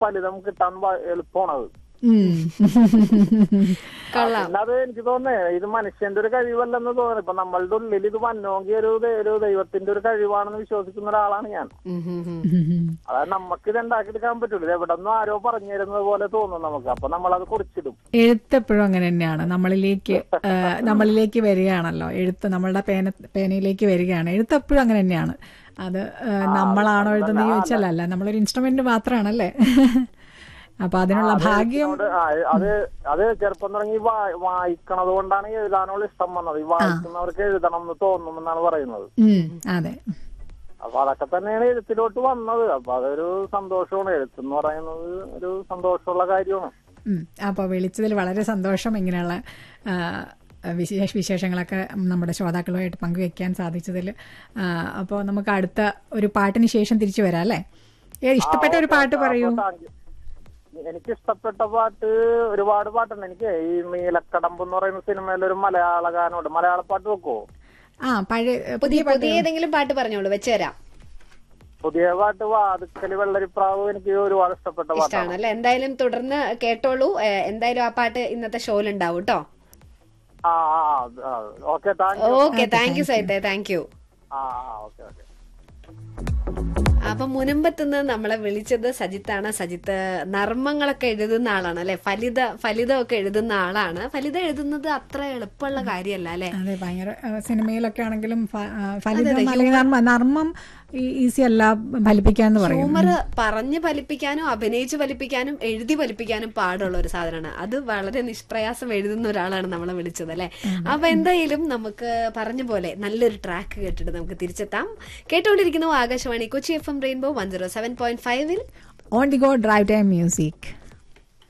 ഫലിതം കിട്ടാൻ വ- എളുപ്പമാണ് അത് ഉം. കൊള്ളാം പിന്നെ അത് എനിക്ക് തോന്നുന്നത് ഇത് മനുഷ്യന്റെ ഒരു കഴിവല്ലെന്ന് തോന്നുന്നു ഇപ്പൊ നമ്മളുടെ ഉള്ളിൽ ഇത് വന്നോങ്കിൽ ഒരു ദൈ- ഒരു ദൈവത്തിന്റെ ഒരു കഴിവാണെന്ന് വിശ്വസിക്കുന്ന ഒരാളാണ് ഞാൻ ഉം, ഉം, ഉം. ഉം. അതായത് നമുക്ക് ഇത് ഉണ്ടാക്കിയെടുക്കാൻ പറ്റൂല ഇത് എവിടെ നിന്നും ആരോ പറഞ്ഞു തരുന്നത് പോലെ തോന്നും നമുക്ക് അപ്പൊ നമ്മളത് കുറിച്ചിടും എഴുത്തെപ്പോഴും അങ്ങനെ തന്നെയാണ് നമ്മളിലേക്ക് ആ, നമ്മളിലേക്ക് വരികയാണല്ലോ എഴുത്ത് നമ്മളുടെ പേന പേനയിലേക്ക് വരികയാണ് എഴുത്തെപ്പോഴും അങ്ങനെ തന്നെയാണ് അത് ആ, നമ്മളാണോ എഴുതുന്നത് ചോദിച്ചാൽ അല്ല നമ്മളൊരു ഇൻസ്ട്രുമെന്റ് മാത്രമാണല്ലേ അപ്പൊ അതിനുള്ള ഭാഗ്യം അത് ആ, അത് അത് ചെറുപ്പം തുടങ്ങി വാ- വായിക്കണത് കൊണ്ടാണ് ഈ എഴുതാനുള്ള ഇഷ്ടം വന്നത് ഈ വായിക്കുന്നവർക്ക് എഴുതണം എന്ന് തോന്നുമെന്നാണ് പറയുന്നത് ഉം, അതെ അപ്പൊ അതൊക്കെ തന്നെയാണ് എഴുത്തിലോട്ട് വന്നത് അപ്പൊ അതൊരു സന്തോഷമാണ് എഴുത്തെന്ന് പറയുന്നത് ഒരു സന്തോഷമുള്ള കാര്യമാണ് ഉം. അപ്പോൾ വിളിച്ചതിൽ വളരെ സന്തോഷം ഇങ്ങനെയുള്ള ആ, വിശേഷ വിശേഷങ്ങളൊക്കെ നമ്മുടെ ശ്രോതാക്കളുമായിട്ട് പങ്കുവെക്കാൻ സാധിച്ചതിൽ അപ്പോൾ നമുക്ക് അടുത്ത ഒരു പാട്ടിന് ശേഷം തിരിച്ചു വരാം അല്ലേ ഏ, ഇഷ്ടപ്പെട്ട ഒരു പാട്ട് പറയൂ അപ്പൊ താങ്ക് യു. എനിക്ക് ഇഷ്ടപ്പെട്ട പാട്ട് ഒരുപാട് പാട്ടുണ്ട് എനിക്ക് ഈ നീലക്കടമ്പ് എന്ന് പറയുന്ന സിനിമയിൽ ഒരു മലയാള ഗാനമുണ്ട് മലയാള പാട്ട് വെക്കോ ആ പഴയ പുതിയ പുതിയ പാട്ട് പുതിയ ഏതെങ്കിലും പാട്ട് പറഞ്ഞോളൂ വെച്ചുതരാം പുതിയ പാട്ട് വാതുക്കലി വെള്ളരിപ്രാവ് എനിക്ക് ഒരുപാട് ഇഷ്ടപ്പെട്ട പാട്ടാണ് ഇഷ്ടമാണ് അല്ലെ എന്തായാലും തുടർന്ന് കേട്ടോളൂ ഏ, എന്തായാലും ആ പാട്ട് ഇന്നത്തെ ഷോയിൽ ഉണ്ടാവും കേട്ടോ ആ ആ okay thank you okay thank you സൈത്തെ താങ്ക് യു ആ ഓക്കെ ഓക്കെ അപ്പൊ മുനമ്പത്തുനിന്ന് നമ്മളെ വിളിച്ചത് സജിത്താണ് സജിത്ത് നർമ്മങ്ങളൊക്കെ എഴുതുന്ന ആളാണ് അല്ലെ ഫലിത ഫലിതമൊക്കെ എഴുതുന്ന ആളാണ് ഫലിത എഴുതുന്നത് അത്ര എളുപ്പമുള്ള കാര്യമല്ല അല്ലെ അതെ ഭയങ്കര ആ, സിനിമയിലൊക്കെ ആണെങ്കിലും ഫ- ആ, ഫലിതം അല്ലെങ്കിൽ നർമ്മം നർമ്മം ഈസി അല്ല ഫലിപ്പിക്കാന്ന് പറയും ഹ്യൂമർ പറഞ്ഞ് ഫലിപ്പിക്കാനും അഭിനയിച്ച് ഫലിപ്പിക്കാനും എഴുതി ഫലിപ്പിക്കാനും പാടുള്ള ഒരു സാധനമാണ് അത് വളരെ നിഷ്പ്രയാസം എഴുതുന്ന ഒരാളാണ് നമ്മളെ വിളിച്ചത് അല്ലെ അപ്പൊ എന്തായാലും നമുക്ക് പറഞ്ഞ പോലെ നല്ലൊരു ട്രാക്ക് കേട്ടിട്ട് നമുക്ക് തിരിച്ചെത്താം കേട്ടുകൊണ്ടിരിക്കുന്നു Akashvani Kochi F M rainbow one zero seven point ഫൈവിൽ on the go drive time music